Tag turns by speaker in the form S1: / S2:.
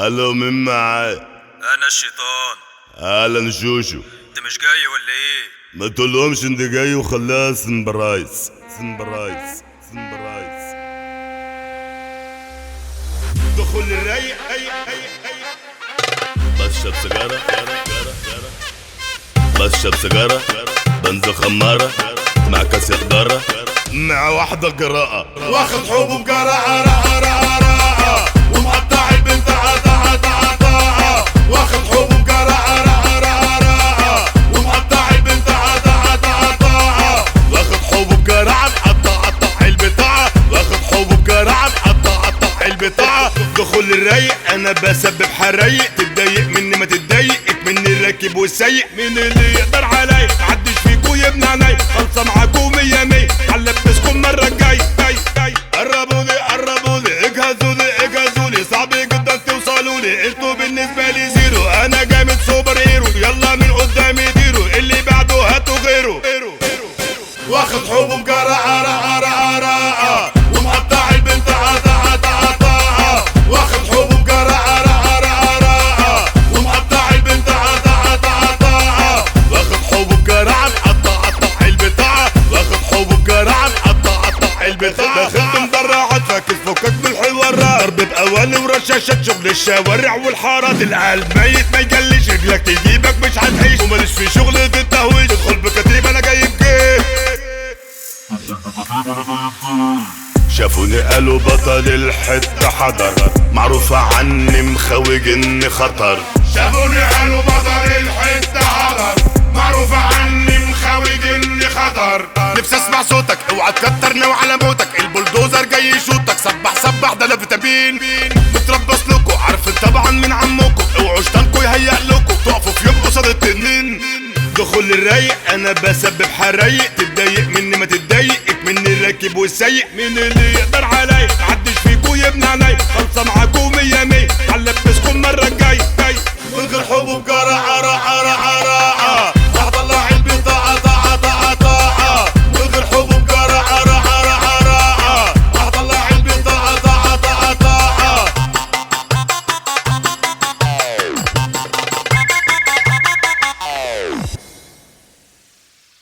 S1: الو مين معاي
S2: انا الشيطان
S1: اهلا شوشو
S2: انت مش جاي ولا ايه
S1: ما تقولهمش انت جاي وخليها سنبرايز سنبرايز سنبرايز دخول الرايق اي اي اي بشرب سيجارة بشرب سيجارة بنزل خمارة مع كاس خضارة مع واحدة قراءة واخد حبوب قراءة راءة راءة راءة ومقطع البنت عطا عطا عطا واخد حبوب قراءة راءة راءة راءة ومقطع البنت عطا عطا عطا واخد حبوب قراءة مقطع قطع البطاعة واخد حبوب قراءة مقطع قطع البطاعة دخول الرايق انا بسبب حرايق تتضايق مني ما تتضايق مني الراكب والسايق مين اللي يقدر علي محدش فيكو يبني عيني خلصة معاكو مية مية هنلبسكم مرة الجاي جاي جاي قربوا لي قربوا لي اجهزوا لي اجهزوا لي صعب جدا توصلوا لي انتوا بالنسبة لي زيرو انا جامد سوبر هيرو يلا من قدامي ديرو اللي بعده هاتوا غيره واخد حبوب قراءة راءة راءة راءة ومقطع البنت عطا عطا عطا واخد حبوب قراءة راءة راءة راءة ومقطع البنت عطا عطا عطا واخد حبوب قراءة مقطع قطع البطاعة واخد حبوب قراءة مقطع قطع البطاعة دخلت مدرعات فاكس فكك من الحوارات ضرب بأواني ورشاشات شغل الشوارع والحارات القلب ميت ما يجلش رجلك تجيبك مش هتعيش وماليش في شغل التهويش تدخل بكتيب انا جايب جيب شافوني قالوا بطل الحتة حضر معروفة عني مخوج اني خطر شافوني قالوا بطل الحتة حضر معروفة عني مخوج اني خطر نفسي اسمع صوتك اوعى تكتر ناوي على موتك البلدوزر جاي يشوتك صبح صبح ده انا فيتامين متربص لكم عارفين طبعا من عمكم اوعوا شطانكوا يهيأ لكم تقفوا في يوم قصاد التنين دخول الرايق انا بسبب حرايق تتضايق مني ما تتضايق مني الراكب والسايق مين اللي يقدر علي محدش فيكو يبني عيني خلصة معاكو مية مية هنلبسكم مرة الجاي